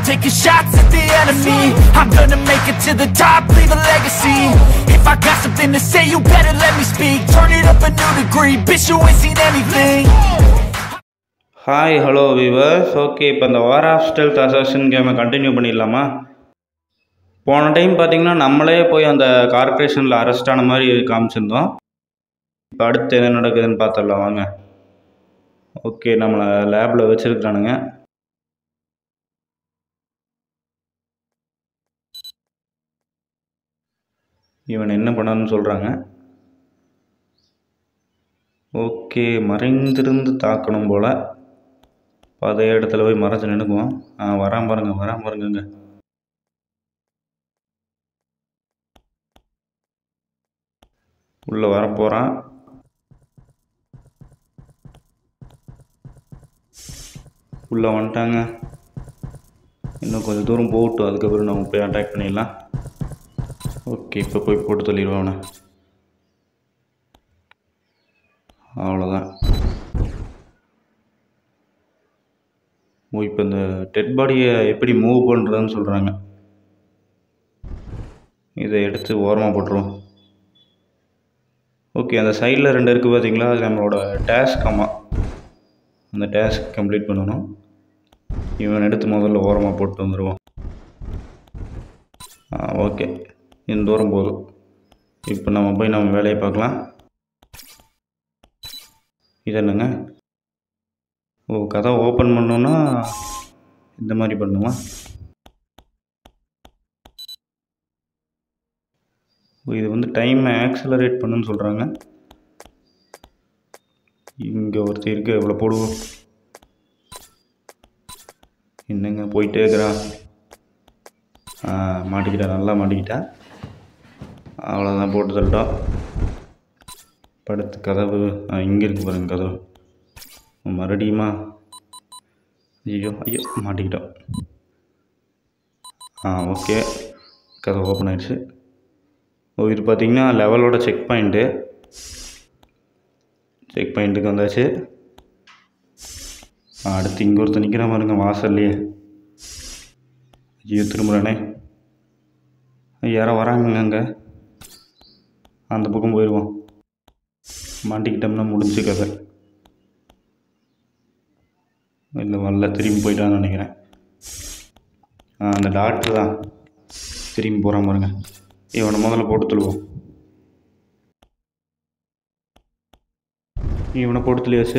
taking shots at the enemy I'm gonna make it to the top, leave a legacy If I got something to say, you better let me speak Turn it up a new degree, bitch you ain't seen anything hi hello viewers okay இப்போ இந்த war of stealth assassin கேமை continue பண்ணிடலாமா போன time பார்த்தீங்கன்னா நம்மளே போய் அந்த கார்ப்பரேஷனில் arrest ஆன மாதிரி காமிச்சிருந்தோம் இப்போ அடுத்து என்ன நடக்குதுன்னு பார்த்துடலாம் வாங்க ஓகே நம்மளை லேபில் வச்சுருக்கானுங்க இவன் என்ன பண்ணான்னு சொல்கிறாங்க ஓகே மறைந்திருந்து தாக்கணும் போல் இப்போ அதே இடத்துல போய் மறைச்சு நின்றுக்குவோம் ஆ வரான் பாருங்க வரான் பாருங்கங்க உள்ளே வர போகிறான் உள்ளே வந்துட்டாங்க இன்னும் கொஞ்சம் தூரம் போகட்டும் அதுக்கப்புறம் நம்ம போய் அட்டாக் பண்ணிடலாம் ஓகே இப்போ போய் போட்டு தள்ளிடுவோம் அவனை அவ்வளோதான் ஓ இப்போ இந்த டெட் பாடியை எப்படி மூவ் பண்ணுறதுன்னு சொல்கிறாங்க இதை எடுத்து ஓரமாக போட்டுருவோம் ஓகே அந்த சைடில் ரெண்டு இருக்குது பார்த்தீங்களா அது நம்மளோட டேஸ்க் ஆமாம் அந்த டேஸ்க் கம்ப்ளீட் பண்ணணும் இவன் எடுத்து முதல்ல ஓரமாக போட்டு வந்துடுவோம் ஆ ஓகே இந்த தூரம் போதும் இப்போ நம்ம போய் நம்ம வேலையை பார்க்கலாம் இது என்னங்க ஓ கதை ஓப்பன் பண்ணோன்னா இந்த மாதிரி பண்ணுமா ஓ இது வந்து டைமை ஆக்சலரேட் பண்ணுன்னு சொல்கிறாங்க இங்கே ஒருத்தர் இருக்கு எவ்வளோ போடுவோம் என்னங்க போயிட்டே இருக்கிறான் ஆ மாட்டிக்கிட்டா நல்லா மாட்டிக்கிட்டா அவ்வளோதான் போட்டு தள்ளிட்டோம் படுத்து கதவு ஆ இங்கே இருக்கு பாருங்க கதவு மறுபடியுமா ஐயோ ஐயோ மாட்டிக்கிட்டோம் ஆ ஓகே கதவு ஓப்பன் ஆயிடுச்சு ஓ இது பார்த்தீங்கன்னா லெவலோட செக் பாயிண்ட்டு செக் பாயிண்ட்டுக்கு வந்தாச்சு ஆ, அடுத்து இங்கே ஒருத்தர் நிற்கிற பாருங்க வாசல்லையே ஐயோ திரும்புகிறானே யாரோ வராங்கங்க அங்கே அந்த பக்கம் போயிடுவோம் மாட்டிக்கிட்டோம்னா முடிஞ்சு கதை இல்லை வரல திரும்பி போயிட்டான்னு நினைக்கிறேன் ஆ அந்த டாக்டர் தான் திரும்பி போகிறான் பாருங்க இவனை முதல்ல போட்டு தள்ளுவோம் இவனை போட்டு தள்ளியாச்சு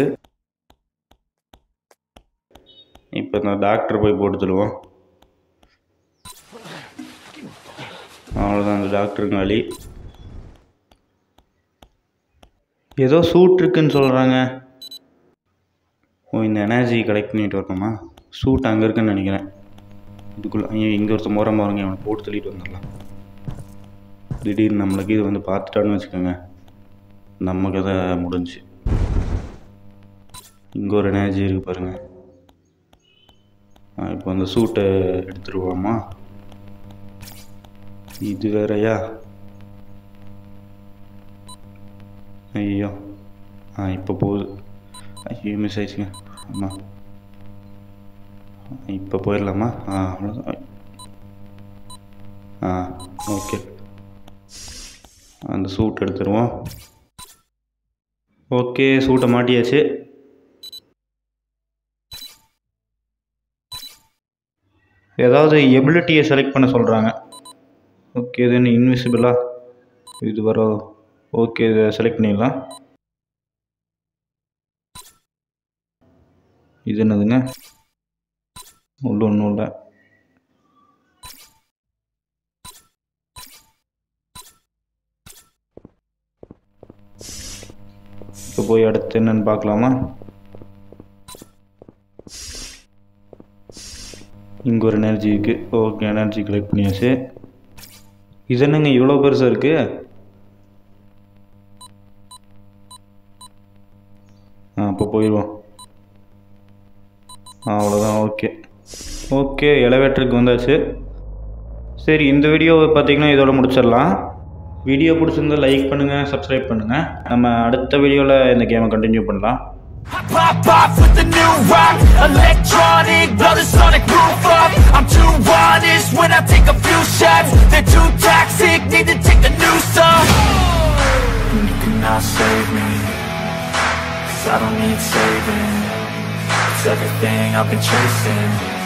இப்போ இந்த டாக்டர் போய் போட்டு தள்ளுவோம் அவ்வளோதான் அந்த டாக்டருக்கு வழி ஏதோ சூட் இருக்குன்னு சொல்கிறாங்க ஓ இந்த எனர்ஜி கலெக்ட் பண்ணிட்டு வரணுமா சூட் அங்கே இருக்குன்னு நினைக்கிறேன் இதுக்குள்ளே ஐயோ இங்கே ஒருத்தர் முறை பாருங்க அவனை போட்டு தள்ளிட்டு வந்துடலாம் திடீர்னு நம்மளுக்கு இது வந்து பார்த்துட்டான்னு வச்சுக்கோங்க நம்ம கதை முடிஞ்சு இங்கே ஒரு எனர்ஜி இருக்குது பாருங்க ஆ, இப்போ அந்த சூட்டை எடுத்துருவோமா இது வேறயா ஐயோ ஆ இப்போ போகுது ஐயோ மிஸ் ஆயிடுச்சுங்க ஆமாம் இப்போ போயிடலாமா ஆ அவ்வளோதான் ஆ ஓகே அந்த சூட் எடுத்துருவோம் ஓகே சூட்டை மாட்டியாச்சு ஏதாவது எபிலிட்டியை செலக்ட் பண்ண சொல்கிறாங்க ஓகே இது என்ன இன்விசிபிளா இது வர ஓகே இதை செலக்ட் பண்ணிடலாம் இது என்னதுங்க உள்ள ஒன்றும் இல்லை இப்போ போய் அடுத்து என்னன்னு பார்க்கலாமா இங்கே ஒரு எனர்ஜி இருக்குது ஓகே எனர்ஜி கலெக்ட் பண்ணியாச்சு இது என்னங்க இவ்வளோ பெருசாக இருக்குது ஆ அப்போ போயிடுவோம் அவ்வளோதான் ஓகே ஓகே எலவேட்டருக்கு வந்தாச்சு சரி இந்த வீடியோவை பார்த்தீங்கன்னா இதோட முடிச்சிடலாம் வீடியோ பிடிச்சிருந்தா லைக் பண்ணுங்கள் சப்ஸ்கிரைப் பண்ணுங்கள் நம்ம அடுத்த வீடியோவில் இந்த கேமை கண்டினியூ பண்ணலாம் I pop off with the new rock Electronic, blow the sonic roof up I'm too when I take a few shots They're too toxic, need to take a new song And you cannot save me Cause I don't need saving It's everything I've been chasing